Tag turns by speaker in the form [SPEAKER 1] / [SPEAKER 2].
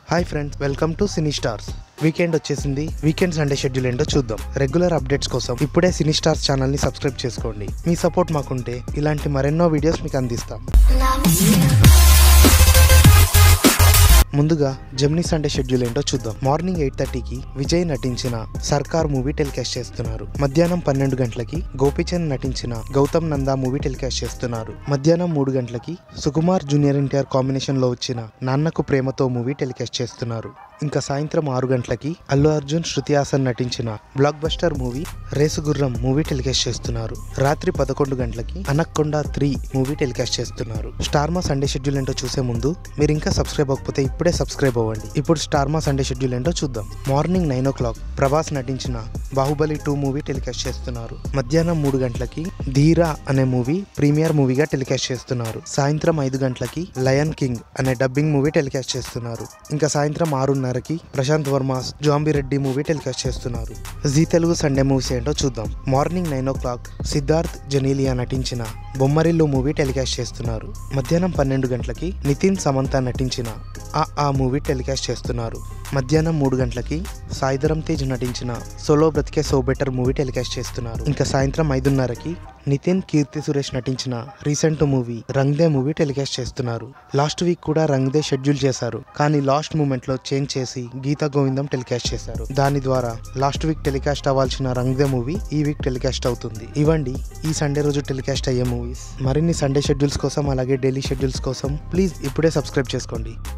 [SPEAKER 1] hi friends welcome to cine stars weekend వచ్చేసింది weekend Sunday schedule ఏంటో చూద్దాం regular updates కోసం ఇప్పుడే సినీ స్టార్స్ ఛానల్ ని సబ్స్క్రైబ్ చేసుకోండి మీ సపోర్ట్ మాకుంటే ఇలాంటి మరెన్నో వీడియోస్ మీకు అందిస్తాం ముందుగా జెమినీ సండే షెడ్యూల్ ఏంటో చూద్దాం మార్నింగ్ ఎయిట్ థర్టీకి విజయ్ నటించిన సర్కార్ మూవీ టెలికాస్ట్ చేస్తున్నారు మధ్యాహ్నం పన్నెండు గంటలకి గోపీచంద్ నటించిన గౌతమ్ నందా మూవీ టెలికాస్ట్ చేస్తున్నారు మధ్యాహ్నం మూడు గంటలకి సుకుమార్ జూనియర్ ఎన్టీఆర్ కాంబినేషన్ లో వచ్చిన నాన్నకు ప్రేమతో మూవీ టెలికాస్ట్ చేస్తున్నారు ఇంకా సాయంత్రం ఆరు గంటలకి అల్లు అర్జున్ శృతి హాసన్ నటించిన blockbuster movie Race Gurram movie telecast చేస్తున్నారు రాత్రి పదకొండు గంటలకి అనక్కొండ త్రీ మూవీ టెలికాస్ట్ చేస్తున్నారు స్టార్మా సండే షెడ్యూల్ ఏంటో చూసే ముందు మీరు ఇంకా సబ్స్క్రైబ్ అవ్వకపోతే ఇప్పుడే సబ్స్క్రైబ్ అవ్వండి ఇప్పుడు స్టార్మా సండే షెడ్యూల్ ఏంటో చూద్దాం morning nine o'clock Prabhas నటించిన బాహుబలి టూ మూవీ టెలికాస్ట్ చేస్తున్నారు మధ్యాహ్నం మూడు గంటలకి ధీరా అనే మూవీ ప్రీమియర్ మూవీగా టెలికాస్ట్ చేస్తున్నారు సాయంత్రం ఐదు గంటలకి లయన్ కింగ్ అనే డబ్బింగ్ మూవీ టెలికాస్ట్ చేస్తున్నారు ఇంకా సాయంత్రం ఆరున్నరకి Prashanth Varma zombie Reddy movie telecast చేస్తున్నారు జీ తెలుగు సండే మూవీస్ ఏంటో చూద్దాం morning nine o'clock Siddharth Genelia నటించిన బొమ్మరిల్లు మూవీ టెలికాస్ట్ చేస్తున్నారు మధ్యాహ్నం పన్నెండు గంటలకి నితిన్ సమంత నటించిన ఆ ఆ మూవీ టెలికాస్ట్ చేస్తున్నారు మధ్యాహ్నం మూడు గంటలకి సాయిధరం తేజ్ నటించిన సోలో బ్రతికే సో బెటర్ మూవీ టెలికాస్ట్ చేస్తున్నారు ఇంకా సాయంత్రం ఐదున్నరకి నితిన్ కీర్తి సురేష్ నటించిన recent movie Rang De movie telecast చేస్తున్నారు లాస్ట్ వీక్ కూడా రంగ్దే షెడ్యూల్ చేశారు కానీ లాస్ట్ మూమెంట్ లో చేంజ్ చేసి గీతా గోవిందం టెలికాస్ట్ చేశారు దాని ద్వారా లాస్ట్ వీక్ టెలికాస్ట్ అవ్వాల్సిన రంగ్దే మూవీ ఈ వీక్ టెలికాస్ట్ అవుతుంది ఇవ్వండి ఈ సండే రోజు టెలికాస్ట్ అయ్యే మూవీస్ మరిన్ని సండే షెడ్యూల్స్ కోసం అలాగే డైలీ షెడ్యూల్స్ కోసం ప్లీజ్ ఇప్పుడే సబ్స్క్రైబ్ చేసుకోండి